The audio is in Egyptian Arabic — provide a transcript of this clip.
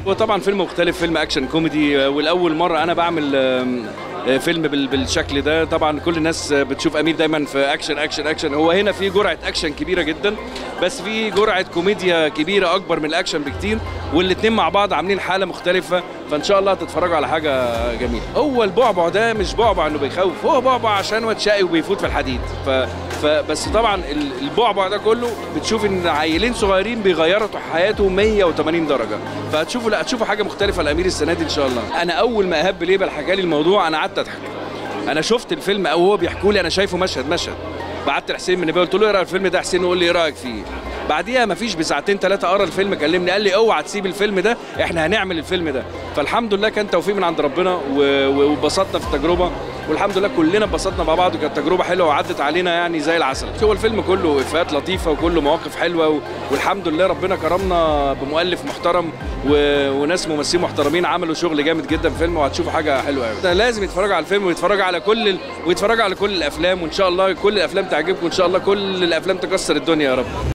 وطبعا فيلم مختلف فيلم اكشن كوميدي آه، والاول مره انا بعمل آم، آه، فيلم بال- بالشكل ده طبعا كل الناس آه، بتشوف امير دايما في اكشن اكشن اكشن هو هنا في جرعه اكشن كبيره جدا بس في جرعه كوميديا كبيره اكبر من الاكشن بكتير والاثنين مع بعض عاملين حاله مختلفه فان شاء الله هتتفرجوا على حاجه جميله هو البعبع ده مش بعبع انه بيخوف هو بعبع عشان هو شقي وبيفوت في الحديد ف... فبس طبعا ال- البعبع ده كله بتشوف ان عيلين صغيرين بيغيروا حياته 180 درجه فهتشوفوا لا هتشوفوا حاجه مختلفه الامير السنه دي ان شاء الله انا اول ما ايهاب ليبل حكى لي الموضوع انا قعدت اضحك انا شفت الفيلم او هو بيحكوا لي انا شايفه مشهد مشهد بعت لحسين من قلت له ايه رايك في الفيلم ده حسين قول لي ايه رايك فيه بعديها مفيش بساعتين ثلاثه قرا الفيلم كلمني قال لي اوعى تسيب الفيلم ده احنا هنعمل الفيلم ده فالحمد لله كان توفيق من عند ربنا و- و- واتبسطنا في التجربه والحمد لله كلنا اتبسطنا مع بعض وكانت تجربه حلوه وعدت علينا يعني زي العسل هو الفيلم كله افيهات لطيفه وكله مواقف حلوه و- والحمد لله ربنا كرمنا بمؤلف محترم و... وناس ممثلين محترمين عملوا شغل جامد جدا في الفيلم وهتشوفوا حاجه حلوه قوي لازم يتفرجوا على الفيلم ويتفرجوا على كل ال... ويتفرجوا على كل الافلام وان شاء الله كل الافلام تعجبكم وان شاء الله كل الافلام تكسر الدنيا يا رب